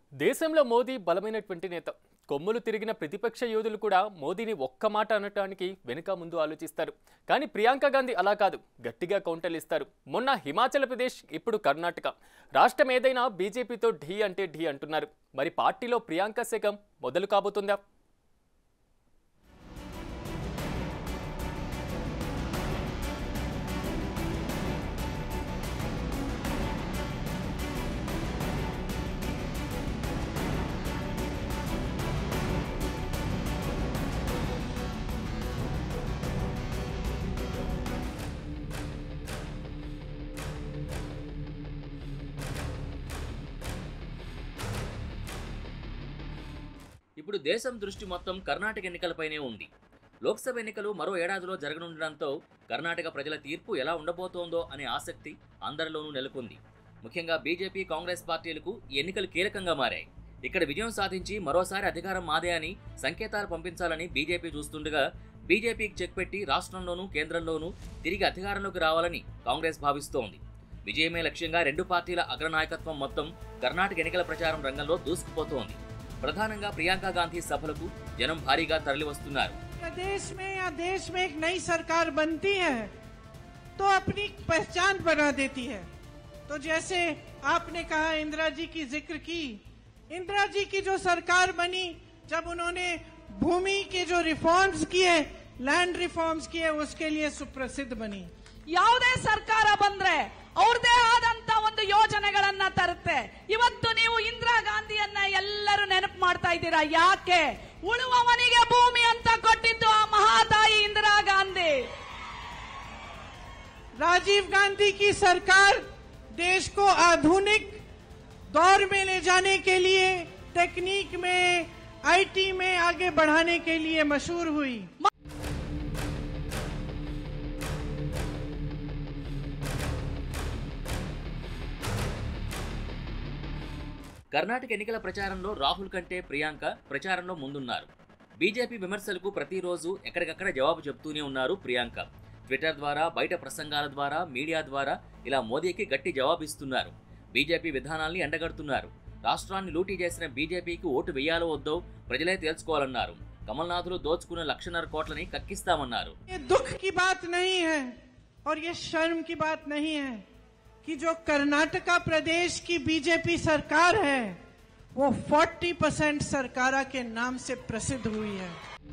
దేశంలో మోదీ బలమైనటువంటి నేత కొమ్ములు తిరిగిన ప్రతిపక్ష యోధులు కూడా మోదీని ఒక్క మాట అనటానికి వెనుక ముందు ఆలోచిస్తారు కానీ ప్రియాంక గాంధీ అలా కాదు గట్టిగా కౌంటర్లు ఇస్తారు మొన్న హిమాచల్ ప్రదేశ్ ఇప్పుడు కర్ణాటక రాష్ట్రం ఏదైనా బీజేపీతో ఢీ అంటే ఢీ అంటున్నారు మరి పార్టీలో ప్రియాంక శకం మొదలు కాబోతుందా ఇప్పుడు దేశం దృష్టి మొత్తం కర్ణాటక ఎన్నికలపైనే ఉంది లోక్సభ ఎన్నికలు మరో ఏడాదిలో జరగనుండడంతో కర్ణాటక ప్రజల తీర్పు ఎలా ఉండబోతోందో అనే ఆసక్తి అందరిలోనూ నెలకొంది ముఖ్యంగా బీజేపీ కాంగ్రెస్ పార్టీలకు ఈ ఎన్నికలు కీలకంగా మారాయి ఇక్కడ విజయం సాధించి మరోసారి అధికారం మాదే అని సంకేతాలు పంపించాలని బీజేపీ చూస్తుండగా బీజేపీకి చెక్ పెట్టి రాష్ట్రంలోనూ కేంద్రంలోనూ తిరిగి అధికారంలోకి రావాలని కాంగ్రెస్ భావిస్తోంది విజయమే లక్ష్యంగా రెండు పార్టీల అగ్రనాయకత్వం మొత్తం కర్ణాటక ఎన్నికల ప్రచారం రంగంలో దూసుకుపోతోంది ప్రధానంగా ప్రియాంక గాంధీ సభలకు జనం భారీగా తరలివస్తున్నారు प्रदेश में या देश में एक नई सरकार बनती है तो अपनी पहचान बना देती है तो जैसे आपने कहा इंदिरा जी की जिक्र की इंदिरा जी की जो सरकार बनी जब उन्होंने भूमि के जो रिफॉर्म्स किए लैंड रिफॉर्म्स किए उसके लिए सुप्रसिद्ध बनी ಯಾವುದೇ ಸರ್ಕಾರ ಬಂದ್ರೆ ಅವ್ರದೇ ಆದಂತ ಒಂದು ಯೋಜನೆಗಳನ್ನ ತರುತ್ತೆ ಇವತ್ತು ನೀವು ಇಂದಿರಾ ಗಾಂಧಿಯನ್ನ ಎಲ್ಲರೂ ನೆನಪು ಮಾಡ್ತಾ ಇದ್ದೀರಾ ಯಾಕೆ ಉಳುವವನಿಗೆ ಭೂಮಿ ಅಂತ ಕೊಟ್ಟಿದ್ದು ಆ ಮಹಾತಾಯಿ ಇಂದಿರಾ ಗಾಂಧಿ राजीव गांधी की सरकार देश को आधुनिक दौर में ले जाने के लिए टेक्निक में आईटी में आगे बढ़ाने के लिए मशहूर हुई కర్ణాటక ఎన్నికల ప్రచారంలో రాహుల్ కంటే ప్రియాంక ప్రచారంలో ముందున్నారు బీజేపీ విమర్శలకు ప్రతిరోజు ఎక్కడికక్కడ జవాబు చెప్తూనే ఉన్నారు ప్రియాంక ట్విట్టర్ ద్వారా బయట ప్రసంగాల ద్వారా మీడియా ద్వారా ఇలా మోదీకి గట్టి జవాబిస్తున్నారు బీజేపీ విధానాల్ని ఎండగడుతున్నారు రాష్ట్రాన్ని లూటీ చేసిన బీజేపీకి ఓటు వేయాలో వద్దో ప్రజలే తేల్చుకోవాలన్నారు కమల్నాథులు దోచుకున్న లక్షన్నర కోట్లని కక్కిస్తామన్నారు ये दुख की बात नहीं है और ये शर्म की बात नहीं है कि जो कर्नाटका प्रदेश की बीजेपी सरकार है वो 40 परसेंट सरकारा के नाम से प्रसिद्ध हुई है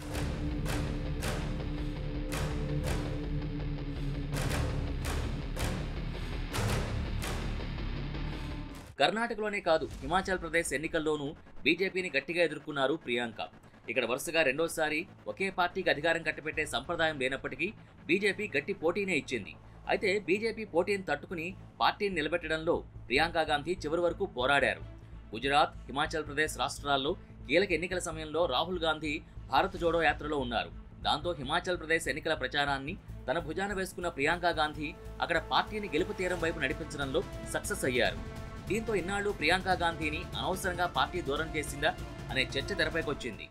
కర్ణాటకలోనే కాదు హిమాచల్ ప్రదేశ్ ఎన్నికల్లోనూ బీజేపీని గట్టిగా ఎదుర్కొన్నారు ప్రియాంక ఇక్కడ వరుసగా రెండోసారి ఒకే పార్టీకి అధికారం కట్టబెట్టే సంప్రదాయం లేనప్పటికీ బీజేపీ గట్టి పోటీనే ఇచ్చింది అయితే బీజేపీ పోటీని తట్టుకుని పార్టీని నిలబెట్టడంలో ప్రియాంక గాంధీ చివరి వరకు పోరాడారు గుజరాత్ హిమాచల్ ప్రదేశ్ రాష్ట్రాల్లో కీలక ఎన్నికల సమయంలో రాహుల్ గాంధీ భారత్ జోడో యాత్రలో ఉన్నారు దాంతో హిమాచల్ ప్రదేశ్ ఎన్నికల ప్రచారాన్ని తన భుజాన వేసుకున్న ప్రియాంక గాంధీ అక్కడ పార్టీని గెలుపు తీరం వైపు నడిపించడంలో సక్సెస్ అయ్యారు దీంతో ఇన్నాళ్లు ప్రియాంక గాంధీని అనవసరంగా పార్టీ దూరం చేసిందా అనే చర్చ తెరపైకొచ్చింది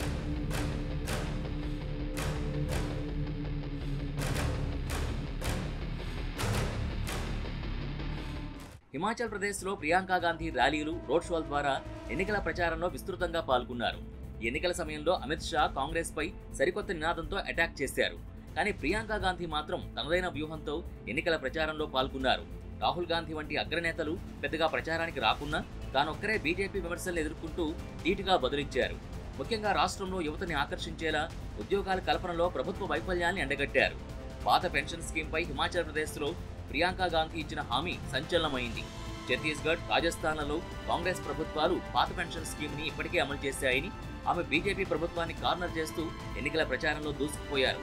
హిమాచల్ ప్రదేశ్లో ప్రియాంక గాంధీ ర్యాలీలు రోడ్ షోల ద్వారా ఎన్నికల ప్రచారంలో విస్తృతంగా పాల్గొన్నారు ఎన్నికల సమయంలో అమిత్ షా కాంగ్రెస్ పై సరికొత్త నినాదంతో అటాక్ చేశారు కానీ ప్రియాంక గాంధీ మాత్రం తనదైన వ్యూహంతో ఎన్నికల ప్రచారంలో పాల్గొన్నారు రాహుల్ గాంధీ వంటి అగ్రనేతలు పెద్దగా ప్రచారానికి రాకున్నా తానొక్కరే బీజేపీ విమర్శలు ఎదుర్కొంటూ ధీటుగా బదులిచ్చారు ముఖ్యంగా రాష్ట్రంలో యువతని ఆకర్షించేలా ఉద్యోగాల కల్పనలో ప్రభుత్వ వైఫల్యాన్ని ఎండగట్టారు పాత పెన్షన్ స్కీమ్పై హిమాచల్ ప్రదేశ్లో ప్రియాంక గాంధీ ఇచ్చిన హామీ సంచలనమైంది ఛత్తీస్గఢ్ రాజస్థాన్లలో కాంగ్రెస్ ప్రభుత్వాలు పాత పెన్షన్ స్కీమ్ని ఇప్పటికే అమలు చేశాయని ఆమె బీజేపీ ప్రభుత్వాన్ని కార్నర్ చేస్తూ ఎన్నికల ప్రచారంలో దూసుకుపోయారు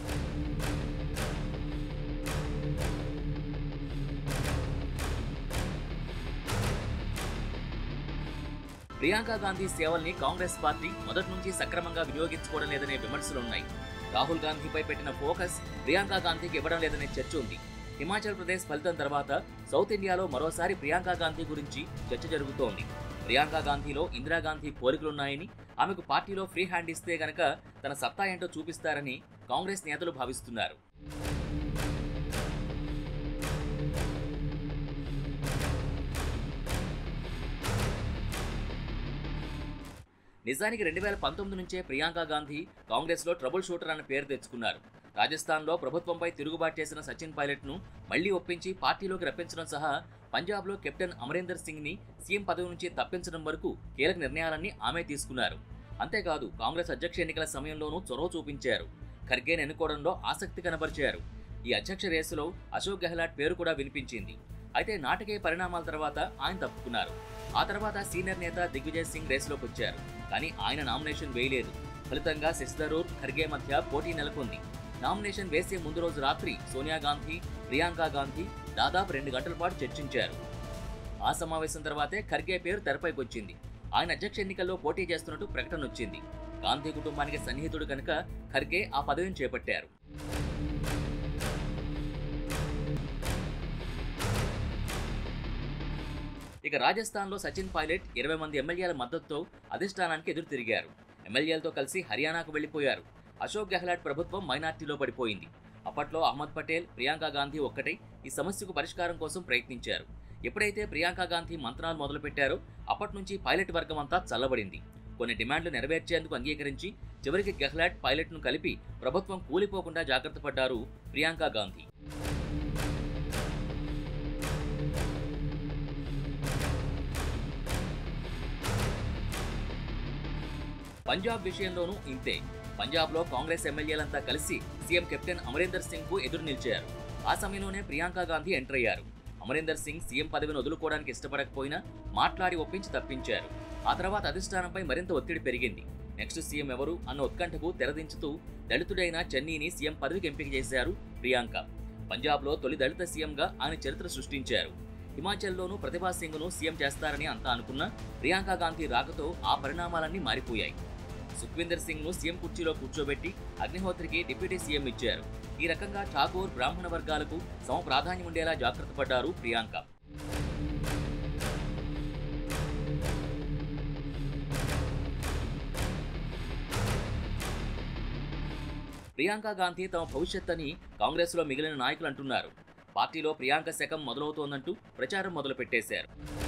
ప్రియాంక గాంధీ సేవల్ని కాంగ్రెస్ పార్టీ మొదటి నుంచి సక్రమంగా వినియోగించుకోవడం లేదనే విమర్శలున్నాయి రాహుల్ గాంధీపై పెట్టిన ఫోకస్ ప్రియాంక గాంధీకి ఇవ్వడం లేదనే చర్చ ఉంది హిమాచల్ ప్రదేశ్ ఫలితం తర్వాత సౌత్ ఇండియాలో మరోసారి ప్రియాంక గాంధీ గురించి చర్చ జరుగుతోంది ప్రియాంక గాంధీలో ఇందిరాగాంధీ పోలికలున్నాయని ఆమెకు పార్టీలో ఫ్రీ హ్యాండ్ ఇస్తే గనక తన సత్తా ఏంటో చూపిస్తారని కాంగ్రెస్ నేతలు భావిస్తున్నారు నిజానికి రెండు వేల పంతొమ్మిది నుంచే ప్రియాంక గాంధీ కాంగ్రెస్లో ట్రబుల్ షూటర్ అన్న పేరు తెచ్చుకున్నారు రాజస్థాన్లో ప్రభుత్వంపై తిరుగుబాటు చేసిన సచిన్ పైలట్ను మళ్లీ ఒప్పించి పార్టీలోకి రప్పించడం సహా పంజాబ్లో కెప్టెన్ అమరేందర్ సింగ్ని సీఎం పదవి నుంచి తప్పించడం వరకు కీలక నిర్ణయాలన్నీ ఆమె తీసుకున్నారు అంతేకాదు కాంగ్రెస్ అధ్యక్ష ఎన్నికల సమయంలోనూ చొరవ చూపించారు ఖర్గేని ఎన్నుకోవడంలో ఆసక్తి కనబరిచారు ఈ అధ్యక్ష రేసులో అశోక్ గెహ్లాట్ పేరు కూడా వినిపించింది అయితే నాటకీయ పరిణామాల తర్వాత ఆయన తప్పుకున్నారు ఆ తర్వాత సీనియర్ నేత దిగ్విజయ్ సింగ్ రేసులోకి వచ్చారు కానీ ఆయన నామినేషన్ వేయలేదు ఫలితంగా శశిధరూర్ ఖర్గే మధ్య పోటీ నెలకొంది నామినేషన్ వేసే ముందు రోజు రాత్రి సోనియా గాంధీ ప్రియాంక గాంధీ దాదాపు రెండు గంటల పాటు చర్చించారు ఆ సమావేశం తర్వాతే ఖర్గే పేరు తెరపైకి వచ్చింది ఆయన అధ్యక్ష ఎన్నికల్లో పోటీ చేస్తున్నట్టు ప్రకటన వచ్చింది గాంధీ కుటుంబానికి సన్నిహితుడు కనుక ఖర్గే ఆ పదవిని చేపట్టారు ఇక రాజస్థాన్లో సచిన్ పైలట్ ఇరవై మంది ఎమ్మెల్యేల మద్దతుతో అధిష్టానానికి ఎదురు తిరిగారు ఎమ్మెల్యేలతో కలిసి హర్యానాకు వెళ్లిపోయారు అశోక్ గెహ్లాట్ ప్రభుత్వం మైనార్టీలో పడిపోయింది అప్పట్లో అహ్మద్ పటేల్ ప్రియాంక గాంధీ ఒక్కటై ఈ సమస్యకు పరిష్కారం కోసం ప్రయత్నించారు ఎప్పుడైతే ప్రియాంక గాంధీ మంత్రాలు మొదలుపెట్టారో అప్పటి నుంచి పైలట్ వర్గం అంతా చల్లబడింది కొన్ని డిమాండ్లు నెరవేర్చేందుకు అంగీకరించి చివరికి గెహ్లాట్ పైలట్ను కలిపి ప్రభుత్వం కూలిపోకుండా జాగ్రత్త పడ్డారు ప్రియాంక గాంధీ పంజాబ్ విషయంలోనూ ఇంతే పంజాబ్లో కాంగ్రెస్ ఎమ్మెల్యేలంతా కలిసి సీఎం కెప్టెన్ అమరీందర్ సింగ్ కు ఎదురు నిలిచారు ఆ సమయంలోనే ప్రియాంక గాంధీ ఎంటర్ అయ్యారు అమరీందర్ సింగ్ సీఎం పదవిని వదులుకోవడానికి ఇష్టపడకపోయినా మాట్లాడి ఒప్పించి తప్పించారు ఆ తర్వాత అధిష్టానంపై మరింత ఒత్తిడి పెరిగింది నెక్స్ట్ సీఎం ఎవరు అన్న ఉత్కంఠకు తెరదించుతూ దళితుడైన చెన్నీని సీఎం పదవికి ఎంపిక చేశారు ప్రియాంక పంజాబ్లో తొలి దళిత సీఎంగా ఆయన చరిత్ర సృష్టించారు హిమాచల్లోనూ ప్రతిభా సింగ్ను సీఎం చేస్తారని అంతా అనుకున్న ప్రియాంక గాంధీ రాకతో ఆ పరిణామాలన్నీ మారిపోయాయి సుఖ్వీందర్ సింగ్ ను సీఎం కుర్చీలో కూర్చోబెట్టి అగ్నిహోత్రికి డిప్యూటీ సీఎం ఇచ్చారు ఈ రకంగా ఠాగూర్ బ్రాహ్మణ వర్గాలకు సమ ప్రాధాన్యం ఉండేలా జాగ్రత్త పడ్డారు ప్రియాంక ప్రియాంక గాంధీ తమ భవిష్యత్తని కాంగ్రెస్లో మిగిలిన నాయకులు అంటున్నారు పార్టీలో ప్రియాంక శకం మొదలవుతోందంటూ ప్రచారం మొదలుపెట్టేశారు